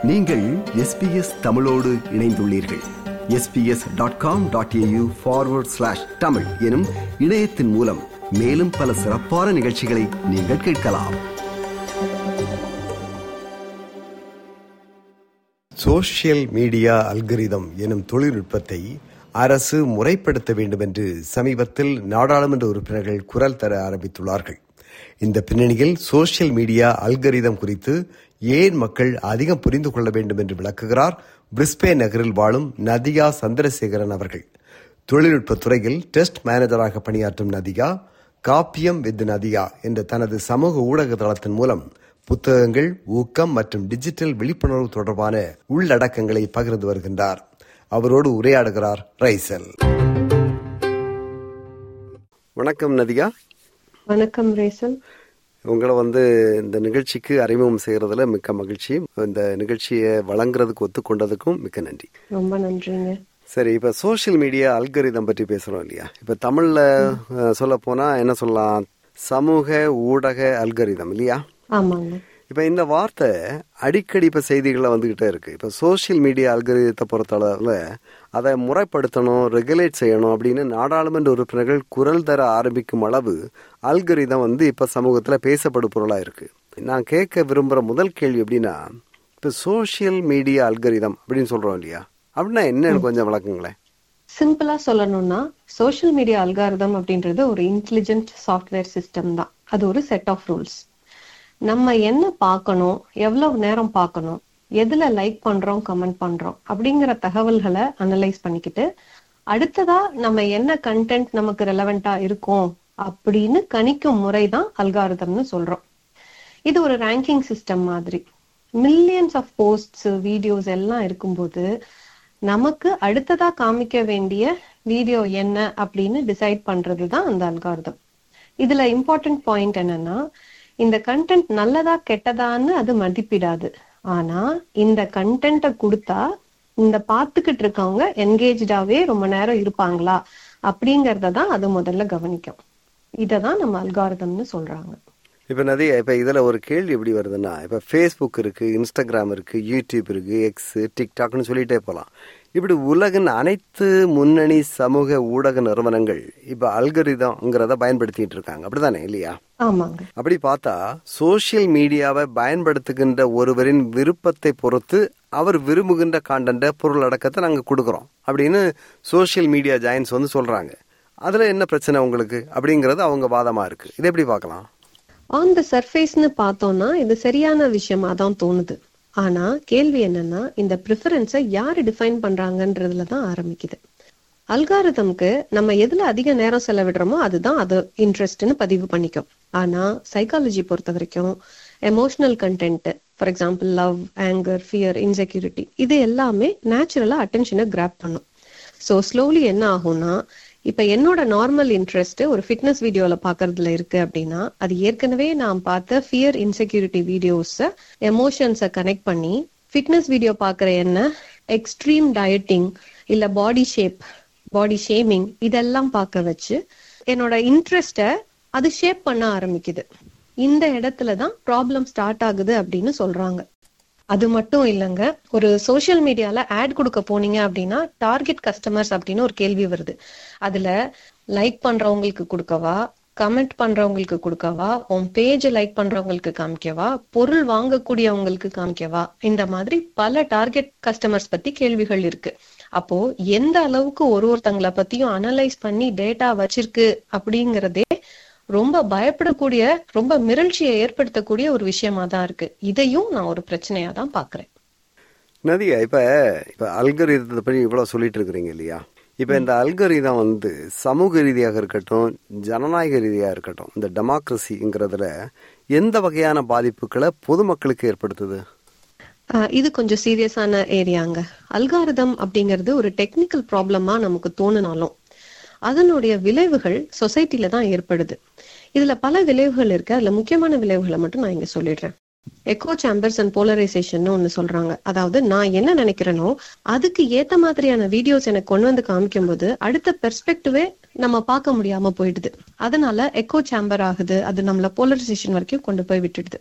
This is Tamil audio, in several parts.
நீங்கள் எஸ்பிஎஸ் தமிழோடு இணைந்துள்ளீர்கள் SBS dot com dot AU forward slash Tamil எனும் இணையத்தின் மூலம் மேலும் பல சிறப்பான நிகழ்ச்சிகளை நீங்கள் கேட்கலாம் சோஷியல் மீடியா அல்கரிதம் எனும் தொழில்நுட்பத்தை அரசு முறைப்படுத்த வேண்டும் என்று சமீபத்தில் நாடாளுமன்ற உறுப்பினர்கள் குரல் தர ஆரம்பித்துள்ளார்கள் இந்த பின்னணியில் சோஷியல் மீடியா அல்கரிதம் குறித்து ஏன் மக்கள் அதிகம் புரிந்து கொள்ள வேண்டும் என்று விளக்குகிறார் பிரிஸ்பே நகரில் வாழும் நதியா சந்திரசேகரன் அவர்கள் தொழில்நுட்ப துறையில் டெஸ்ட் மேனேஜராக பணியாற்றும் நதியா காப்பியம் வித் நதியா என்ற தனது சமூக ஊடக தளத்தின் மூலம் புத்தகங்கள் ஊக்கம் மற்றும் டிஜிட்டல் விழிப்புணர்வு தொடர்பான உள்ளடக்கங்களை பகிர்ந்து வருகின்றார் அவரோடு உரையாடுகிறார் ரைசல் வணக்கம் நதியா வணக்கம் ரேசல் உங்களை வந்து இந்த நிகழ்ச்சிக்கு அறிமுகம் செய்யறதுல மிக்க மகிழ்ச்சி இந்த நிகழ்ச்சியை வழங்குறதுக்கு ஒத்துக்கொண்டதுக்கும் மிக்க நன்றி ரொம்ப நன்றிங்க சரி இப்ப சோஷியல் மீடியா அல்கரிதம் பற்றி பேசுறோம் இல்லையா இப்ப தமிழ்ல சொல்ல போனா என்ன சொல்லலாம் சமூக ஊடக அல்கரிதம் இல்லையா ஆமாங்க இப்ப இந்த வார்த்தை அடிக்கடி இப்ப செய்திகளை வந்துகிட்டே இருக்கு இப்ப சோசியல் மீடியா அல்கரிதத்தை பொறுத்தளவுல அதை முறைப்படுத்தணும் ரெகுலேட் செய்யணும் அப்படின்னு நாடாளுமன்ற உறுப்பினர்கள் குரல் தர ஆரம்பிக்கும் அளவு அல்கரிதம் வந்து இப்ப சமூகத்துல பேசப்படும் பொருளா இருக்கு நான் கேட்க விரும்புற முதல் கேள்வி எப்படின்னா இப்ப சோசியல் மீடியா அல்கரிதம் அப்படின்னு சொல்றோம் இல்லையா அப்படின்னா என்னன்னு கொஞ்சம் விளக்குங்களேன் சிம்பிளா சொல்லணும்னா சோஷியல் மீடியா அல்காரிதம் அப்படின்றது ஒரு இன்டெலிஜென்ட் சாஃப்ட்வேர் சிஸ்டம் தான் அது ஒரு செட் ஆஃப் ரூல்ஸ் நம்ம என்ன பார்க்கணும் எவ்வளவு நேரம் பார்க்கணும் எதுல லைக் பண்றோம் கமெண்ட் பண்றோம் அப்படிங்கிற தகவல்களை அனலைஸ் பண்ணிக்கிட்டு அடுத்ததா நம்ம என்ன கண்டென்ட் நமக்கு ரெலவெண்டா இருக்கும் அப்படின்னு கணிக்கும் முறை தான் அல்காரிதம்னு சொல்றோம் இது ஒரு ரேங்கிங் சிஸ்டம் மாதிரி மில்லியன்ஸ் ஆஃப் போஸ்ட்ஸ் வீடியோஸ் எல்லாம் இருக்கும்போது நமக்கு அடுத்ததா காமிக்க வேண்டிய வீடியோ என்ன அப்படின்னு டிசைட் பண்றது தான் அந்த அல்காரிதம் இதுல இம்பார்ட்டன்ட் பாயிண்ட் என்னன்னா இந்த கண்டென்ட் நல்லதா கெட்டதான்னு அது மதிப்பிடாது ஆனா இந்த கண்டென்ட்டை கொடுத்தா இந்த பார்த்துக்கிட்டு இருக்கவங்க என்கேஜாவே ரொம்ப நேரம் இருப்பாங்களா அப்படிங்கறத தான் அது முதல்ல கவனிக்கும் இததான் நம்ம அல்காரிதம்னு சொல்றாங்க இப்ப நதியா இப்ப இதுல ஒரு கேள்வி எப்படி வருதுன்னா இப்ப ஃபேஸ்புக் இருக்கு இன்ஸ்டாகிராம் இருக்கு யூடியூப் இருக்கு எக்ஸ் டிக்டாக்னு சொல்லிட்டே போலாம் இப்படி உலகின் அனைத்து முன்னணி சமூக ஊடக நிறுவனங்கள் இப்ப அல்கரிதம்ங்கிறத பயன்படுத்திட்டு இருக்காங்க அப்படிதானே இல்லையா ஆமாங்க அப்படி பார்த்தா சோசியல் மீடியாவை பயன்படுத்துகின்ற ஒருவரின் விருப்பத்தை பொறுத்து அவர் விரும்புகின்ற காண்டன்ட பொருளடக்கத்தை நாங்க கொடுக்குறோம் அப்படின்னு சோசியல் மீடியா ஜாயின்ஸ் வந்து சொல்றாங்க அதுல என்ன பிரச்சனை உங்களுக்கு அப்படிங்கறது அவங்க வாதமா இருக்கு இதை எப்படி பார்க்கலாம் ஆன் த சர்ஃபேஸ்னு பார்த்தோம்னா இது சரியான விஷயமா தான் தோணுது ஆனா கேள்வி என்னன்னா இந்த ப்ரிஃபரன்ஸை யாரு டிஃபைன் பண்றாங்கன்றதுல தான் ஆரம்பிக்குது அல்காரிதம்க்கு நம்ம எதுல அதிக நேரம் செலவிடுறோமோ அதுதான் அது இன்ட்ரெஸ்ட்னு பதிவு பண்ணிக்கும் ஆனா சைக்காலஜி பொறுத்த வரைக்கும் emotional content for example love anger fear insecurity இது எல்லாமே நேச்சுரலா அட்டென்ஷனை கிராப் பண்ணும் ஸோ ஸ்லோலி என்ன ஆகும்னா இப்ப என்னோட நார்மல் இன்ட்ரெஸ்ட் ஒரு ஃபிட்னஸ் வீடியோல பாக்குறதுல இருக்கு அப்படின்னா அது ஏற்கனவே நான் பார்த்த ஃபியர் இன்செக்யூரிட்டி வீடியோஸ் எமோஷன்ஸை கனெக்ட் பண்ணி ஃபிட்னஸ் வீடியோ பாக்குற என்ன எக்ஸ்ட்ரீம் டயட்டிங் இல்ல பாடி ஷேப் பாடி ஷேமிங் இதெல்லாம் பார்க்க வச்சு என்னோட இன்ட்ரெஸ்ட அது ஷேப் பண்ண ஆரம்பிக்குது இந்த இடத்துல தான் ப்ராப்ளம் ஸ்டார்ட் ஆகுது அப்படின்னு சொல்றாங்க அது மட்டும் இல்லைங்க ஒரு சோசியல் மீடியால ஆட் கொடுக்க போனீங்க அப்படின்னா டார்கெட் கஸ்டமர்ஸ் அப்படின்னு ஒரு கேள்வி வருது அதுல லைக் பண்றவங்களுக்கு கொடுக்கவா கமெண்ட் பண்றவங்களுக்கு கொடுக்கவா உன் பேஜ் லைக் பண்றவங்களுக்கு காமிக்கவா பொருள் வாங்கக்கூடியவங்களுக்கு காமிக்கவா இந்த மாதிரி பல டார்கெட் கஸ்டமர்ஸ் பத்தி கேள்விகள் இருக்கு அப்போ எந்த அளவுக்கு ஒரு ஒருத்தங்களை பத்தியும் அனலைஸ் பண்ணி டேட்டா வச்சிருக்கு அப்படிங்கறதே ரொம்ப பயப்படக்கூடிய ரொம்ப மிரட்சியை ஏற்படுத்தக்கூடிய ஒரு விஷயமா தான் இருக்கு இதையும் நான் ஒரு பிரச்சனையா தான் பாக்குறேன் நதியா இப்ப இப்ப அல்கரிதத்தை பற்றி இவ்வளவு சொல்லிட்டு இருக்கிறீங்க இல்லையா இப்ப இந்த அல்கரிதம் வந்து சமூக ரீதியாக இருக்கட்டும் ஜனநாயக ரீதியா இருக்கட்டும் இந்த டெமோக்ரஸிங்கிறதுல எந்த வகையான பாதிப்புகளை பொதுமக்களுக்கு ஏற்படுத்துது இது கொஞ்சம் சீரியஸான ஏரியாங்க அல்காரிதம் அப்படிங்கிறது ஒரு டெக்னிக்கல் ப்ராப்ளமா நமக்கு தோணுனாலும் அதனுடைய விளைவுகள் சொசைட்டில தான் ஏற்படுது இதுல பல விளைவுகள் இருக்கு அதுல முக்கியமான விளைவுகளை மட்டும் நான் இங்க சொல்லிடுறேன் எக்கோ சேம்பர்ஸ் அண்ட் போலரைசேஷன் ஒன்னு சொல்றாங்க அதாவது நான் என்ன நினைக்கிறேனோ அதுக்கு ஏத்த மாதிரியான வீடியோஸ் எனக்கு கொண்டு வந்து காமிக்கும் போது அடுத்த பெர்ஸ்பெக்டிவே நம்ம பார்க்க முடியாம போயிடுது அதனால எக்கோ சேம்பர் ஆகுது அது நம்மள போலரைசேஷன் வரைக்கும் கொண்டு போய் விட்டுடுது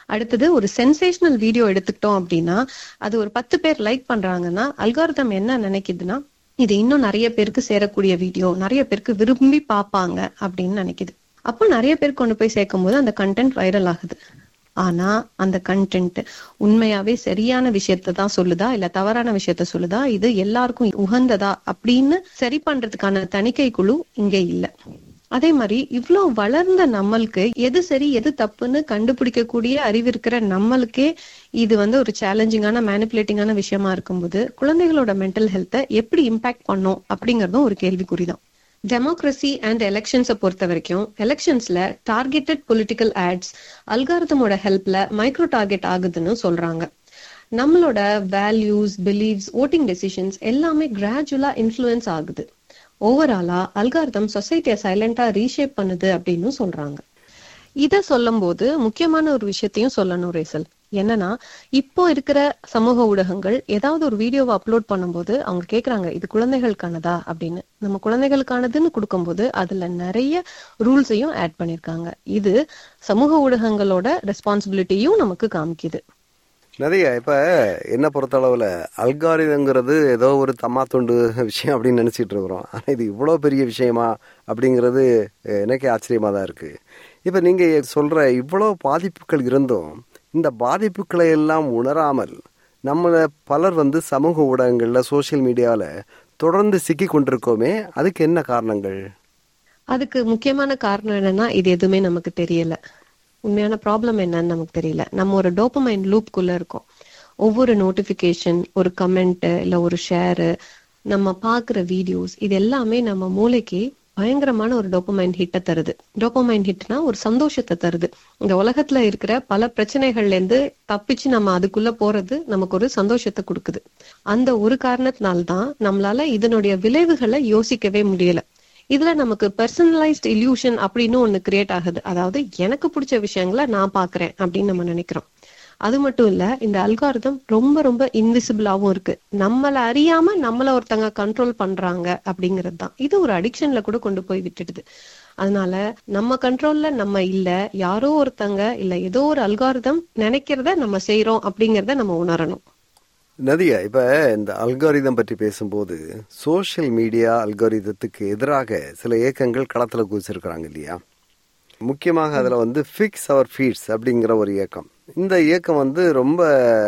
அடுத்தது ஒரு சென்சேஷனல் வீடியோ எடுத்துக்கிட்டோம் அப்படின்னா அது ஒரு பத்து பேர் லைக் பண்றாங்கன்னா அல்காரிதம் என்ன நினைக்குதுன்னா இது இன்னும் நிறைய பேருக்கு சேரக்கூடிய வீடியோ நிறைய பேருக்கு விரும்பி பார்ப்பாங்க அப்படின்னு நினைக்குது அப்போ நிறைய பேர் கொண்டு போய் சேர்க்கும் போது அந்த கண்டென்ட் வைரல் ஆகுது ஆனா அந்த கண்டென்ட் உண்மையாவே சரியான விஷயத்த தான் சொல்லுதா இல்ல தவறான விஷயத்த சொல்லுதா இது எல்லாருக்கும் உகந்ததா அப்படின்னு சரி பண்றதுக்கான தணிக்கை குழு இங்க இல்ல அதே மாதிரி இவ்ளோ வளர்ந்த நம்மளுக்கு எது சரி எது தப்புன்னு கண்டுபிடிக்கக்கூடிய அறிவு இருக்கிற நம்மளுக்கே இது வந்து ஒரு சேலஞ்சிங்கான மேனிப்புலேட்டிங்கான விஷயமா இருக்கும்போது குழந்தைகளோட மென்டல் ஹெல்த்தை எப்படி இம்பாக்ட் பண்ணும் அப்படிங்கறதும் ஒரு கேள்விக்குறிதான் டெமோக்ரஸி அண்ட் எலெக்ஷன்ஸை பொறுத்த வரைக்கும் எலெக்ஷன்ஸ்ல டார்கெட்டட் பொலிட்டிக்கல் ஆட்ஸ் அல்காரதமோட ஹெல்ப்ல மைக்ரோ டார்கெட் ஆகுதுன்னு சொல்றாங்க நம்மளோட வேல்யூஸ் பிலீவ்ஸ் ஓட்டிங் டெசிஷன்ஸ் எல்லாமே கிராஜுவலா இன்ஃப்ளூயன்ஸ் ஆகுது ஓவராலா அல்காரதம் சொசைட்டியை சைலண்டா ரீஷேப் பண்ணுது அப்படின்னு சொல்றாங்க இத சொல்லும் போது முக்கியமான ஒரு விஷயத்தையும் சொல்லணும் ரேசல் என்னன்னா இப்போ இருக்கிற சமூக ஊடகங்கள் ஏதாவது ஒரு வீடியோவை அப்லோட் பண்ணும்போது அவங்க கேக்குறாங்க இது குழந்தைகளுக்கானதா அப்படின்னு நம்ம குழந்தைகளுக்கானதுன்னு கொடுக்கும்போது அதுல நிறைய ரூல்ஸையும் ஆட் பண்ணிருக்காங்க இது சமூக ஊடகங்களோட ரெஸ்பான்சிபிலிட்டியும் நமக்கு காமிக்குது நிறைய இப்ப என்ன பொறுத்தளவுல அல்காரிதங்கிறது ஏதோ ஒரு தம்மா தொண்டு விஷயம் அப்படின்னு நினைச்சிட்டு இருக்கிறோம் ஆனா இது இவ்வளவு பெரிய விஷயமா அப்படிங்கிறது எனக்கே ஆச்சரியமா தான் இருக்கு இப்ப நீங்க சொல்ற இவ்வளவு பாதிப்புகள் இருந்தும் இந்த பாதிப்புகளை எல்லாம் உணராமல் நம்மள பலர் வந்து சமூக ஊடகங்கள்ல சோசியல் மீடியால தொடர்ந்து சிக்கி கொண்டிருக்கோமே அதுக்கு என்ன காரணங்கள் அதுக்கு முக்கியமான காரணம் என்னன்னா இது எதுவுமே நமக்கு தெரியல உண்மையான ப்ராப்ளம் என்னன்னு நமக்கு தெரியல நம்ம ஒரு டோப்பமைன் லூப்குள்ள இருக்கோம் ஒவ்வொரு நோட்டிபிகேஷன் ஒரு கமெண்ட் இல்ல ஒரு ஷேரு நம்ம பாக்குற வீடியோஸ் இது எல்லாமே நம்ம மூளைக்கு பயங்கரமான ஒரு டோப்பமைன் ஹிட்டை தருது டோப்பமைன் ஹிட்னா ஒரு சந்தோஷத்தை தருது இந்த உலகத்துல இருக்கிற பல பிரச்சனைகள்ல இருந்து தப்பிச்சு நம்ம அதுக்குள்ள போறது நமக்கு ஒரு சந்தோஷத்தை கொடுக்குது அந்த ஒரு காரணத்தினால்தான் நம்மளால இதனுடைய விளைவுகளை யோசிக்கவே முடியல இதுல நமக்கு பர்சனலைஸ்ட் இல்யூஷன் அப்படின்னு ஒண்ணு கிரியேட் ஆகுது அதாவது எனக்கு பிடிச்ச விஷயங்களை நான் பாக்குறேன் அப்படின்னு நம்ம நினைக்கிறோம் அது மட்டும் இல்ல இந்த அல்காரிதம் ரொம்ப ரொம்ப இன்விசிபிளாவும் இருக்கு நம்மள அறியாம நம்மள ஒருத்தங்க கண்ட்ரோல் பண்றாங்க அப்படிங்கிறது தான் இது ஒரு அடிக்ஷன்ல கூட கொண்டு போய் விட்டுடுது அதனால நம்ம கண்ட்ரோல்ல நம்ம இல்ல யாரோ ஒருத்தங்க இல்ல ஏதோ ஒரு அல்காரிதம் நினைக்கிறத நம்ம செய்யறோம் அப்படிங்கறத நம்ம உணரணும் நதியா இப்ப இந்த அல்காரிதம் பற்றி பேசும்போது சோசியல் மீடியா அல்காரிதத்துக்கு எதிராக சில இயக்கங்கள் களத்துல குதிச்சிருக்கிறாங்க இல்லையா முக்கியமாக அதுல வந்து ஃபிக்ஸ் அவர் ஃபீட்ஸ் அப்படிங்கிற ஒரு இயக்கம் இந்த இயக்கம் வந்து ரொம்ப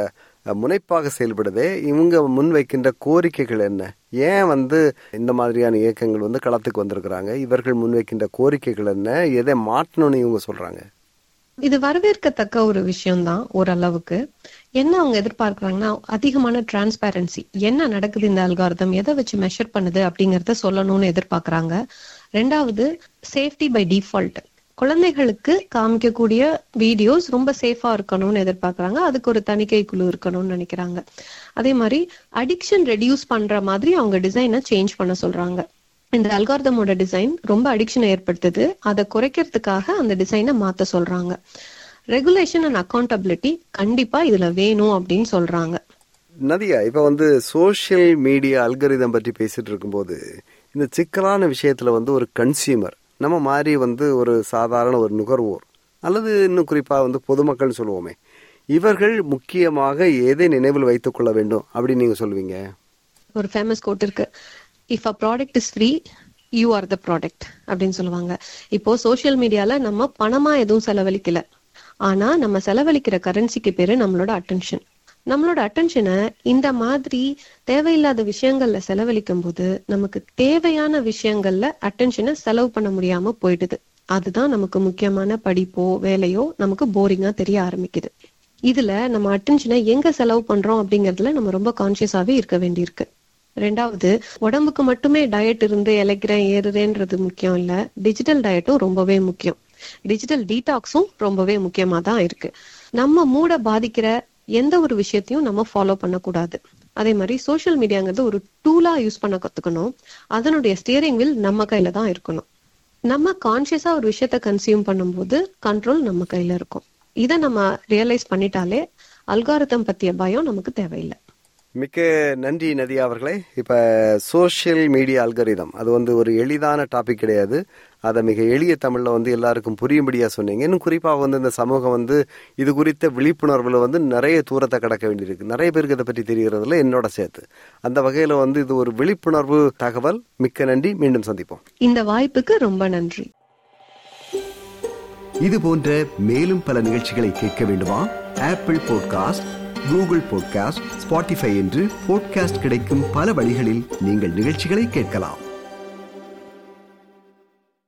முனைப்பாக செயல்படுது இவங்க முன்வைக்கின்ற கோரிக்கைகள் என்ன ஏன் வந்து இந்த மாதிரியான இயக்கங்கள் வந்து களத்துக்கு வந்திருக்கிறாங்க இவர்கள் முன்வைக்கின்ற கோரிக்கைகள் என்ன எதை மாற்றணும்னு இவங்க சொல்றாங்க இது வரவேற்கத்தக்க ஒரு விஷயம்தான் ஓரளவுக்கு என்ன அவங்க எதிர்பார்க்கறாங்கன்னா அதிகமான டிரான்ஸ்பேரன்சி என்ன நடக்குது இந்த அல்காரதம் எதை வச்சு மெஷர் பண்ணுது அப்படிங்கறத சொல்லணும்னு எதிர்பார்க்கறாங்க ரெண்டாவது சேஃப்டி பை டிஃபால்ட் குழந்தைகளுக்கு காமிக்கக்கூடிய வீடியோஸ் ரொம்ப சேஃபா இருக்கணும்னு எதிர்பார்க்கறாங்க அதுக்கு ஒரு தணிக்கை குழு இருக்கணும்னு நினைக்கிறாங்க அதே மாதிரி அடிக்ஷன் ரெடியூஸ் பண்ற மாதிரி அவங்க டிசைனை சேஞ்ச் பண்ண சொல்றாங்க இந்த அல்காரதமோட டிசைன் ரொம்ப அடிக்ஷனை ஏற்படுத்துது அதை குறைக்கிறதுக்காக அந்த டிசைனை மாத்த சொல்றாங்க ரெகுலேஷன் அண்ட் அக்கௌண்டபிலிட்டி கண்டிப்பா இதுல வேணும் அப்படின்னு சொல்றாங்க நதியா இப்ப வந்து சோசியல் மீடியா அல்கரிதம் பற்றி பேசிட்டு இருக்கும்போது இந்த சிக்கலான விஷயத்துல வந்து ஒரு கன்சியூமர் நம்ம மாதிரி வந்து ஒரு சாதாரண ஒரு நுகர்வோர் அல்லது இன்னும் குறிப்பா வந்து பொதுமக்கள் சொல்லுவோமே இவர்கள் முக்கியமாக எதை நினைவில் வைத்துக் கொள்ள வேண்டும் அப்படின்னு நீங்க சொல்லுவீங்க ஒரு ஃபேமஸ் கோட் இருக்கு if a product is free you are the product அப்படின்னு சொல்லுவாங்க இப்போ சோசியல் மீடியால நம்ம பணமா எதுவும் செலவழிக்கல ஆனா நம்ம செலவழிக்கிற கரன்சிக்கு பேரு நம்மளோட அட்டென்ஷன் நம்மளோட அட்டென்ஷனை இந்த மாதிரி தேவையில்லாத விஷயங்கள்ல செலவழிக்கும் போது நமக்கு தேவையான விஷயங்கள்ல அட்டென்ஷனை செலவு பண்ண முடியாம போயிடுது அதுதான் நமக்கு முக்கியமான படிப்போ வேலையோ நமக்கு போரிங்கா தெரிய ஆரம்பிக்குது இதுல நம்ம அட்டென்ஷனை எங்க செலவு பண்றோம் அப்படிங்கறதுல நம்ம ரொம்ப கான்சியஸாவே இருக்க வேண்டியிருக்கு ரெண்டாவது உடம்புக்கு மட்டுமே டயட் இருந்து இழைக்கிறேன் ஏறுறேன்றது முக்கியம் இல்ல டிஜிட்டல் டயட்டும் ரொம்பவே முக்கியம் டிஜிட்டல் டீடாக்ஸும் ரொம்பவே முக்கியமா தான் இருக்கு நம்ம மூட பாதிக்கிற எந்த ஒரு விஷயத்தையும் நம்ம ஃபாலோ பண்ணக்கூடாது அதே மாதிரி சோசியல் மீடியாங்கிறது ஒரு டூலா யூஸ் பண்ண கத்துக்கணும் அதனுடைய ஸ்டியரிங் வில் நம்ம கையில தான் இருக்கணும் நம்ம கான்சியஸா ஒரு விஷயத்த கன்சியூம் பண்ணும்போது கண்ட்ரோல் நம்ம கையில இருக்கும் இதை நம்ம ரியலைஸ் பண்ணிட்டாலே அல்காரதம் பத்திய பயம் நமக்கு தேவையில்லை மிக்க நன்றி நதியா அவர்களே இப்ப சோசியல் மீடியா அல்கரிதம் அது வந்து ஒரு எளிதான டாபிக் கிடையாது அதை மிக எளிய தமிழ்ல வந்து எல்லாருக்கும் புரியும்படியா சொன்னீங்க இன்னும் குறிப்பா வந்து இந்த சமூகம் வந்து இது குறித்த விழிப்புணர்வுல வந்து நிறைய தூரத்தை கடக்க வேண்டியிருக்கு நிறைய பேருக்கு இதை பற்றி தெரிகிறதுல என்னோட சேர்த்து அந்த வகையில வந்து இது ஒரு விழிப்புணர்வு தகவல் மிக்க நன்றி மீண்டும் சந்திப்போம் இந்த வாய்ப்புக்கு ரொம்ப நன்றி இது போன்ற மேலும் பல நிகழ்ச்சிகளை கேட்க வேண்டுமா Apple podcast Google podcast Spotify என்று பாட்காஸ்ட் கிடைக்கும் பல வழிகளில் நீங்கள் நிகழ்ச்சிகளை கேட்கலாம்